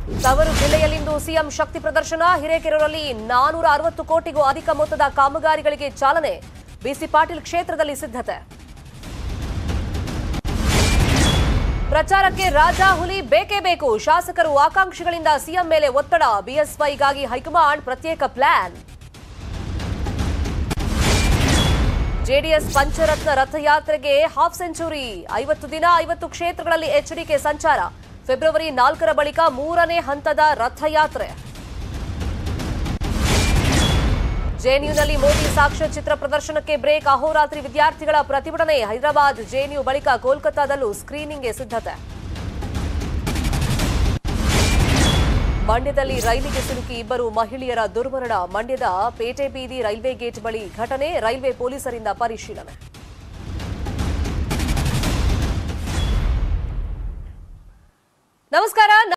ತವರು ಜಿಲ್ಲೆಯಲ್ಲಿಂದು ಸಿಎಂ ಶಕ್ತಿ ಪ್ರದರ್ಶನ ಹಿರೇಕೆರೂರಲ್ಲಿ ನಾನೂರ ಅರವತ್ತು ಕೋಟಿಗೂ ಅಧಿಕ ಮೊತ್ತದ ಕಾಮಗಾರಿಗಳಿಗೆ ಚಾಲನೆ ಬಿಸಿ ಪಾಟೀಲ್ ಕ್ಷೇತ್ರದಲ್ಲಿ ಸಿದ್ಧತೆ ಪ್ರಚಾರಕ್ಕೆ ರಾಜಾ ಹುಲಿ ಬೇಕೇ ಬೇಕು ಶಾಸಕರು ಆಕಾಂಕ್ಷಿಗಳಿಂದ ಸಿಎಂ ಮೇಲೆ ಒತ್ತಡ ಬಿಎಸ್ವೈಗಾಗಿ ಹೈಕಮಾಂಡ್ ಪ್ರತ್ಯೇಕ ಪ್ಲಾನ್ ಜೆಡಿಎಸ್ ಪಂಚರತ್ನ ರಥಯಾತ್ರೆಗೆ ಹಾಫ್ ಸೆಂಚುರಿ ಐವತ್ತು ದಿನ ಐವತ್ತು ಕ್ಷೇತ್ರಗಳಲ್ಲಿ ಎಚ್ಡಿಕೆ ಸಂಚಾರ ಫೆಬ್ರವರಿ ನಾಲ್ಕರ ಬಳಿಕ ಮೂರನೇ ಹಂತದ ರಥಯಾತ್ರೆ ಜೆಎನ್ಯುನಲ್ಲಿ ಮೋದಿ ಸಾಕ್ಷ್ಯಚಿತ್ರ ಪ್ರದರ್ಶನಕ್ಕೆ ಬ್ರೇಕ್ ಅಹೋರಾತ್ರಿ ವಿದ್ಯಾರ್ಥಿಗಳ ಪ್ರತಿಭಟನೆ ಹೈದರಾಬಾದ್ ಜೆಎನ್ಯು ಬಳಿಕ ಕೋಲ್ಕತ್ತಾದಲ್ಲೂ ಸ್ಕ್ರೀನಿಂಗ್ಗೆ ಸಿದ್ಧತೆ ಮಂಡ್ಯದಲ್ಲಿ ರೈಲಿಗೆ ಸಿಲುಕಿ ಇಬ್ಬರು ಮಹಿಳೆಯರ ದುರ್ಮರಣ ಮಂಡ್ಯದ ಪೇಟೆ ಬೀದಿ ರೈಲ್ವೆ ಗೇಟ್ ಬಳಿ ಘಟನೆ ರೈಲ್ವೆ ಪೊಲೀಸರಿಂದ ಪರಿಶೀಲನೆ ನಮಸ್ಕಾರ